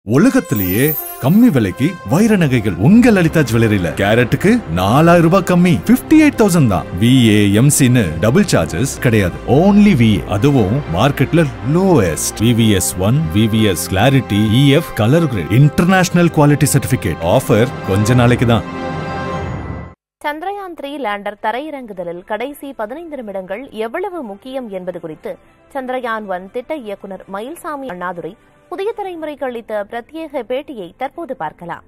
உலகத்திலேயே கம்மி விலைக்கு வைர நகைகள் உங்க லலிதா ஜுவல்லரியில கேரட்டுக்கு நாலாயிரம் ரூபாய் கம்மி 58000 எயிட் தௌசண்ட் தான் விஏ எம்சின்னு டபுள் சார்ஜஸ் கிடையாது ஓன்லி வி அதுவும் மார்க்கெட்ல lowest V V S one V V S clarity E F colour grade international quality certificate offer கொஞ்ச நாளைக்கு தான் சந்திரயான் த்ரீ லேண்டர் தரையிறங்குதலில் கடைசி பதினைந்து நிமிடங்கள் எவ்வளவு முக்கியம் என்பது குறித்து சந்திரயான் ஒன் திட்ட இயக்குனர் மயில்சாமி அண்ணாதுரை புதிய தலைமுறைக்கு அளித்த பிரத்யேக பேட்டியை தற்போது பார்க்கலாம்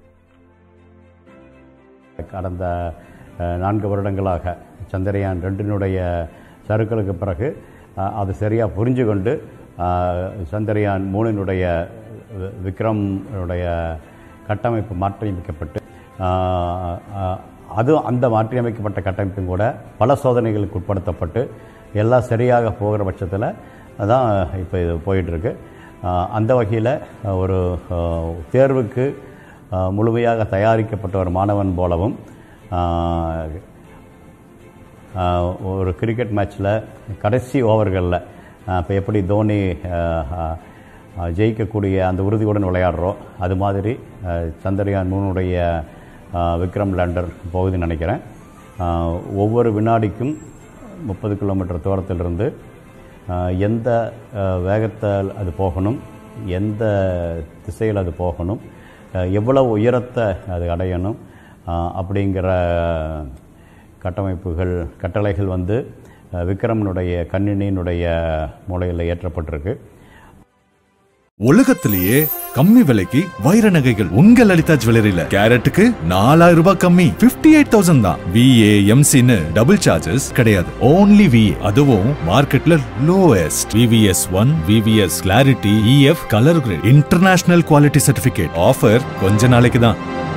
கடந்த அஹ், நான்கு வருடங்களாக சந்திரயான் ரெண்டினுடைய சறுக்கலுக்கு பிறகு அஹ், அது சரியாக புரிஞ்சு கொண்டு அஹ், சந்திரயான் மூணினுடைய வி- விக்ரம்னுடைய கட்டமைப்பு மாற்றியமைக்கப்பட்டு அஹ், அஹ், அது அந்த மாற்றியமைக்கப்பட்ட கட்டமைப்பும் கூட பல சோதனைகளுக்கு உட்படுத்தப்பட்டு எல்லாம் சரியாக போகிற பட்சத்தில் தான் இப்போ இது போயிட்டுருக்கு அந்த வகையில் ஒரு அஹ், தேர்வுக்கு அஹ், முழுமையாக தயாரிக்கப்பட்ட ஒரு மாணவன் போலவும் அஹ், அஹ், ஒரு கிரிக்கெட் மேட்ச்சில் கடைசி ஓவர்களில் இப்போ எப்படி தோனி அஹ், அஹ், ஜெயிக்கக்கூடிய அந்த உறுதியுடன் விளையாடுறோம் அது மாதிரி அஹ், சந்திரயான் மூணுடைய அஹ், விக்ரம் லேண்டர் போகுதுன்னு நினைக்கிறேன் அஹ், ஒவ்வொரு வினாடிக்கும் முப்பது கிலோமீட்டர் தூரத்திலிருந்து அஹ், எந்த அஹ், வேகத்தில் அது போகணும் எந்த திசையில் அது போகணும் அஹ், எவ்வளவு உயரத்தை அது அடையணும் அஹ், அப்படிங்கிற கட்டமைப்புகள் கட்டளைகள் வந்து அஹ், விக்ரமனுடைய கணினியினுடைய மூலையில் ஏற்றப்பட்டிருக்கு உலகத்திலேயே கம்மி விலைக்கு வைர நகைகள் உங்க லலிதா ஜுவல்லரியில கேரட்டுக்கு நாலாயிரம் ரூபாய் கம்மி 58000 எயிட் தௌசண்ட் தான் விஏ எம்சின்னு டபுள் சார்ஜஸ் கிடையாது ஓன்லி வி அதுவும் மார்க்கெட்ல lowest V V S one V V S clarity E F colour grade international quality certificate offer கொஞ்ச நாளைக்கு தான்